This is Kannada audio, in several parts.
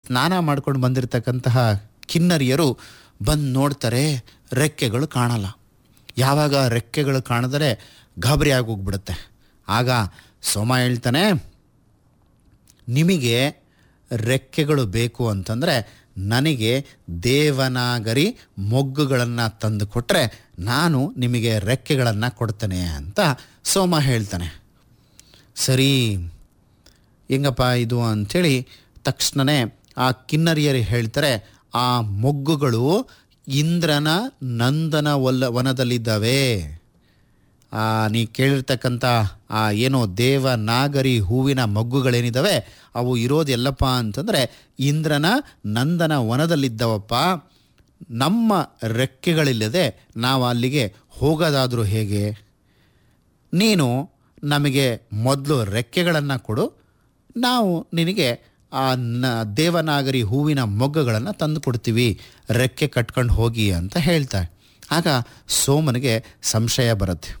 ಸ್ನಾನ ಮಾಡ್ಕೊಂಡು ಬಂದಿರತಕ್ಕಂತಹ ಕಿನ್ನರಿಯರು ಬಂದು ನೋಡ್ತಾರೆ ರೆಕ್ಕೆಗಳು ಕಾಣಲ್ಲ ಯಾವಾಗ ರೆಕ್ಕೆಗಳು ಕಾಣಿದರೆ ಗಾಬರಿ ಆಗೋಗ್ಬಿಡುತ್ತೆ ಆಗ ಸೋಮ ಹೇಳ್ತಾನೆ ನಿಮಗೆ ರೆಕ್ಕೆಗಳು ಬೇಕು ಅಂತಂದರೆ ನನಗೆ ದೇವನಾಗರಿ ಮೊಗ್ಗುಗಳನ್ನು ತಂದು ಕೊಟ್ಟರೆ ನಾನು ನಿಮಗೆ ರೆಕ್ಕೆಗಳನ್ನು ಕೊಡ್ತೇನೆ ಅಂತ ಸೋಮ ಹೇಳ್ತಾನೆ ಸರಿ ಹೆಂಗಪ್ಪ ಇದು ಅಂಥೇಳಿ ತಕ್ಷಣವೇ ಆ ಕಿನ್ನರಿಯರು ಹೇಳ್ತಾರೆ ಆ ಮೊಗ್ಗುಗಳು ಇಂದ್ರನ ನಂದನ ವಲ್ಲ ವನದಲ್ಲಿದ್ದಾವೆ ಆ ನೀ ಕೇಳಿರ್ತಕ್ಕಂಥ ಆ ಏನೋ ದೇವನಾಗರಿ ಹೂವಿನ ಮೊಗ್ಗುಗಳೇನಿದ್ದಾವೆ ಅವು ಇರೋದು ಎಲ್ಲಪ್ಪ ಅಂತಂದರೆ ಇಂದ್ರನ ನಂದನ ವನದಲ್ಲಿದ್ದವಪ್ಪ ನಮ್ಮ ರೆಕ್ಕೆಗಳಿಲ್ಲದೆ ನಾವು ಅಲ್ಲಿಗೆ ಹೋಗೋದಾದರೂ ಹೇಗೆ ನೀನು ನಮಗೆ ಮೊದಲು ರೆಕ್ಕೆಗಳನ್ನು ಕೊಡು ನಾವು ನಿನಗೆ ಆ ನ ದೇವನಾಗರಿ ಹೂವಿನ ಮೊಗ್ಗುಗಳನ್ನು ತಂದು ಕೊಡ್ತೀವಿ ರೆಕ್ಕೆ ಕಟ್ಕೊಂಡು ಹೋಗಿ ಅಂತ ಹೇಳ್ತಾರೆ ಆಗ ಸೋಮನಿಗೆ ಸಂಶಯ ಬರುತ್ತೆ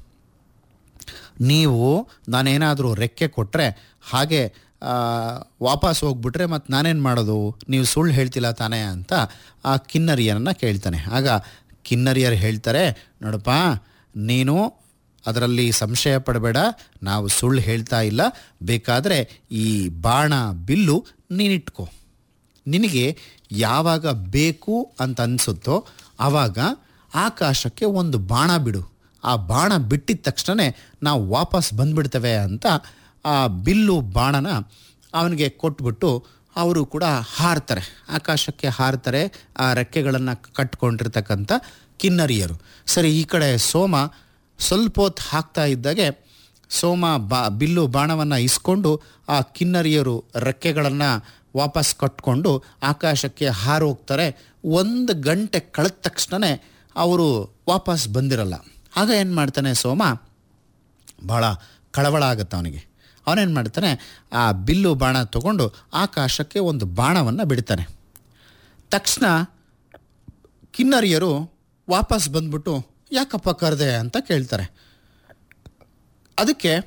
ನೀವು ನಾನೇನಾದರೂ ರೆಕ್ಕೆ ಕೊಟ್ಟರೆ ಹಾಗೆ ಆ, ವಾಪಸ್ ಹೋಗ್ಬಿಟ್ರೆ ಮತ್ತು ನಾನೇನು ಮಾಡೋದು ನೀವು ಸುಳ್ಳು ಹೇಳ್ತಿಲ್ಲ ತಾನೇ ಅಂತ ಆ ಕಿನ್ನರಿಯರನ್ನು ಕೇಳ್ತಾನೆ ಆಗ ಕಿನ್ನರಿಯರು ಹೇಳ್ತಾರೆ ನೋಡಪ್ಪ ನೀನು ಅದರಲ್ಲಿ ಸಂಶಯ ಪಡಬೇಡ ನಾವು ಸುಳ್ಳು ಹೇಳ್ತಾ ಇಲ್ಲ ಬೇಕಾದರೆ ಈ ಬಾಣ ಬಿಲ್ಲು ನೀನಿಟ್ಕೋ ನಿನಗೆ ಯಾವಾಗ ಬೇಕು ಅಂತ ಅನಿಸುತ್ತೋ ಆವಾಗ ಆಕಾಶಕ್ಕೆ ಒಂದು ಬಾಣ ಬಿಡು ಆ ಬಾಣ ಬಿಟ್ಟಿದ ತಕ್ಷಣ ನಾವು ವಾಪಸ್ ಬಂದ್ಬಿಡ್ತೇವೆ ಅಂತ ಆ ಬಿಲ್ಲು ಬಾಣನ ಅವನಿಗೆ ಕೊಟ್ಬಿಟ್ಟು ಅವರು ಕೂಡ ಹಾರ್ತಾರೆ ಆಕಾಶಕ್ಕೆ ಹಾರ್ತಾರೆ ಆ ರೆಕ್ಕೆಗಳನ್ನು ಕಟ್ಕೊಂಡಿರ್ತಕ್ಕಂಥ ಕಿನ್ನರಿಯರು ಸರಿ ಈ ಕಡೆ ಸೋಮ ಸ್ವಲ್ಪ ಹೊತ್ತು ಹಾಕ್ತಾ ಇದ್ದಾಗೆ ಸೋಮ ಬಾ ಬಿಲ್ಲು ಬಾಣವನ್ನು ಇಸ್ಕೊಂಡು ಆ ಕಿನ್ನರಿಯರು ರೆಕ್ಕೆಗಳನ್ನು ವಾಪಸ್ ಕಟ್ಕೊಂಡು ಆಕಾಶಕ್ಕೆ ಹಾರೋಗ್ತಾರೆ ಒಂದು ಗಂಟೆ ಕಳೆದ ತಕ್ಷಣ ಅವರು ವಾಪಸ್ ಬಂದಿರಲ್ಲ ಆಗ ಏನು ಮಾಡ್ತಾನೆ ಸೋಮ ಭಾಳ ಕಳವಳ ಆಗುತ್ತೆ ಅವನಿಗೆ ಅವನೇನು ಮಾಡ್ತಾನೆ ಆ ಬಿಲ್ಲು ಬಾಣ ತಗೊಂಡು ಆಕಾಶಕ್ಕೆ ಒಂದು ಬಾಣವನ್ನು ಬಿಡ್ತಾನೆ ತಕ್ಷಣ ಕಿನ್ನರಿಯರು ವಾಪಸ್ ಬಂದ್ಬಿಟ್ಟು ಯಾಕಪ್ಪ ಕರೆದೆ ಅಂತ ಕೇಳ್ತಾರೆ ಅದಕ್ಕೆ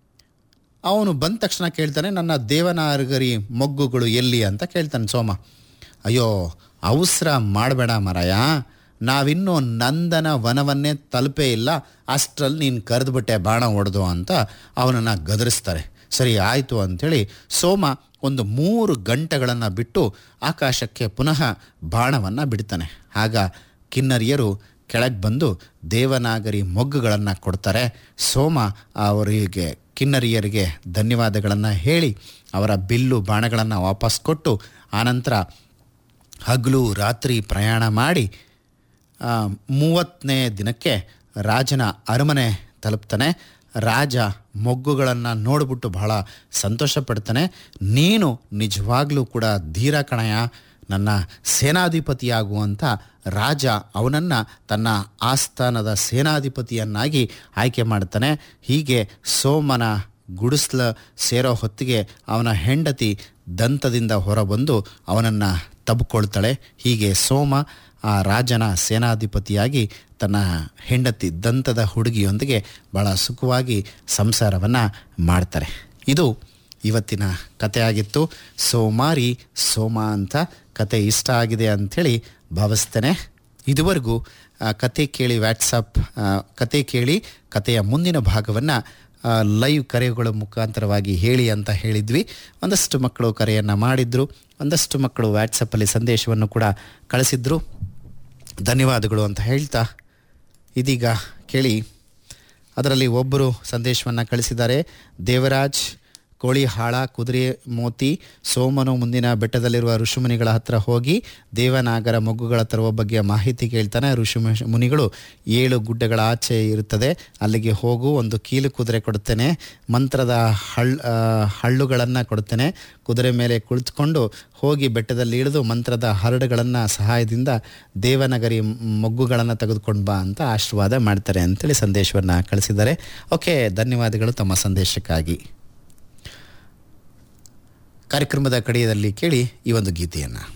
ಅವನು ಬಂದ ತಕ್ಷಣ ಕೇಳ್ತಾನೆ ನನ್ನ ದೇವನಾಗರಿ ಮೊಗ್ಗುಗಳು ಎಲ್ಲಿ ಅಂತ ಕೇಳ್ತಾನೆ ಸೋಮ ಅಯ್ಯೋ ಅವಸರ ಮಾಡಬೇಡ ಮರಾಯ ನಾವಿನ್ನೂ ನಂದನ ವನವನ್ನೇ ತಲುಪೇ ಇಲ್ಲ ಅಷ್ಟರಲ್ಲಿ ನೀನು ಕರೆದುಬಿಟ್ಟೆ ಬಾಣ ಹೊಡೆದು ಅಂತ ಅವನನ್ನು ಗದರಿಸ್ತಾರೆ ಸರಿ ಆಯಿತು ಅಂಥೇಳಿ ಸೋಮ ಒಂದು ಮೂರು ಗಂಟೆಗಳನ್ನು ಬಿಟ್ಟು ಆಕಾಶಕ್ಕೆ ಪುನಃ ಬಾಣವನ್ನು ಬಿಡ್ತಾನೆ ಆಗ ಕಿನ್ನರಿಯರು ಕೆಳಗೆ ಬಂದು ದೇವನಾಗರಿ ಮೊಗ್ಗುಗಳನ್ನು ಕೊಡ್ತಾರೆ ಸೋಮ ಅವರಿಗೆ ಕಿನ್ನರಿಯರಿಗೆ ಧನ್ಯವಾದಗಳನ್ನು ಹೇಳಿ ಅವರ ಬಿಲ್ಲು ಬಾಣಗಳನ್ನು ವಾಪಸ್ ಕೊಟ್ಟು ಆನಂತರ ಹಗಲು ರಾತ್ರಿ ಪ್ರಯಾಣ ಮಾಡಿ ಆ, ಮೂವತ್ತನೇ ದಿನಕ್ಕೆ ರಾಜನ ಅರಮನೆ ತಲುಪ್ತಾನೆ ರಾಜ ಮೊಗ್ಗುಗಳನ್ನು ನೋಡಿಬಿಟ್ಟು ಬಹಳ ಸಂತೋಷ ಪಡ್ತಾನೆ ನೀನು ನಿಜವಾಗ್ಲೂ ಕೂಡ ಧೀರ ಕಣಯ ನನ್ನ ಸೇನಾಧಿಪತಿಯಾಗುವಂಥ ರಾಜ ಅವನನ್ನು ತನ್ನ ಆಸ್ಥಾನದ ಸೇನಾಧಿಪತಿಯನ್ನಾಗಿ ಆಯ್ಕೆ ಮಾಡ್ತಾನೆ ಹೀಗೆ ಸೋಮನ ಗುಡಿಸ್ಲ ಸೇರೋ ಹೊತ್ತಿಗೆ ಅವನ ಹೆಂಡತಿ ದಂತದಿಂದ ಹೊರಬಂದು ಅವನನ್ನು ತಬ್ಕೊಳ್ತಾಳೆ ಹೀಗೆ ಸೋಮ ಆ ರಾಜನ ಸೇನಾಧಿಪತಿಯಾಗಿ ತನ್ನ ಹೆಂಡತಿ ದಂತದ ಹುಡುಗಿಯೊಂದಿಗೆ ಭಾಳ ಸುಖವಾಗಿ ಸಂಸಾರವನ್ನು ಮಾಡ್ತಾರೆ ಇದು ಇವತ್ತಿನ ಕಥೆಯಾಗಿತ್ತು ಸೋಮಾರಿ ಸೋಮ ಅಂತ ಕತೆ ಇಷ್ಟ ಆಗಿದೆ ಅಂಥೇಳಿ ಭಾವಿಸ್ತೇನೆ ಇದುವರೆಗೂ ಆ, ಕತೆ ಕೇಳಿ ವ್ಯಾಟ್ಸಪ್ ಆ, ಕತೆ ಕೇಳಿ ಕತೆಯ ಮುಂದಿನ ಭಾಗವನ್ನು ಲೈವ್ ಕರೆಗಳ ಮುಖಾಂತರವಾಗಿ ಹೇಳಿ ಅಂತ ಹೇಳಿದ್ವಿ ಒಂದಷ್ಟು ಮಕ್ಕಳು ಕರೆಯನ್ನು ಮಾಡಿದ್ರು ಒಂದಷ್ಟು ಮಕ್ಕಳು ವ್ಯಾಟ್ಸಪ್ಪಲ್ಲಿ ಸಂದೇಶವನ್ನು ಕೂಡ ಕಳಿಸಿದ್ರು ಧನ್ಯವಾದಗಳು ಅಂತ ಹೇಳ್ತಾ ಇದೀಗ ಕೇಳಿ ಅದರಲ್ಲಿ ಒಬ್ಬರು ಸಂದೇಶವನ್ನು ಕಳಿಸಿದ್ದಾರೆ ದೇವರಾಜ್ ಕೋಳಿಹಾಳ ಕುದುರೆ ಮೋತಿ ಸೋಮನು ಮುಂದಿನ ಬೆಟ್ಟದಲ್ಲಿರುವ ಋಷಿಮುನಿಗಳ ಹತ್ರ ಹೋಗಿ ದೇವನಾಗರ ಮೊಗ್ಗುಗಳ ತರುವ ಬಗ್ಗೆ ಮಾಹಿತಿ ಕೇಳ್ತಾನೆ ಋಷಿ ಮುನಿಗಳು ಏಳು ಗುಡ್ಡಗಳ ಆಚೆ ಇರುತ್ತದೆ ಅಲ್ಲಿಗೆ ಹೋಗು ಒಂದು ಕೀಲು ಕುದುರೆ ಕೊಡ್ತೇನೆ ಮಂತ್ರದ ಹಳ್ ಆ, ಹಳ್ಳುಗಳನ್ನು ಕೊಡ್ತೇನೆ ಕುದುರೆ ಮೇಲೆ ಕುಳಿತುಕೊಂಡು ಹೋಗಿ ಬೆಟ್ಟದಲ್ಲಿ ಇಳಿದು ಮಂತ್ರದ ಹರಡುಗಳನ್ನು ಸಹಾಯದಿಂದ ದೇವನಗರಿ ಮೊಗ್ಗುಗಳನ್ನು ತೆಗೆದುಕೊಂಡು ಬಾ ಅಂತ ಆಶೀರ್ವಾದ ಮಾಡ್ತಾರೆ ಅಂತೇಳಿ ಸಂದೇಶವನ್ನು ಕಳಿಸಿದ್ದಾರೆ ಓಕೆ ಧನ್ಯವಾದಗಳು ತಮ್ಮ ಸಂದೇಶಕ್ಕಾಗಿ ಕಾರ್ಯಕ್ರಮದ ಕಡೆಯದಲ್ಲಿ ಕೇಳಿ ಈ ಒಂದು ಗೀತೆಯನ್ನು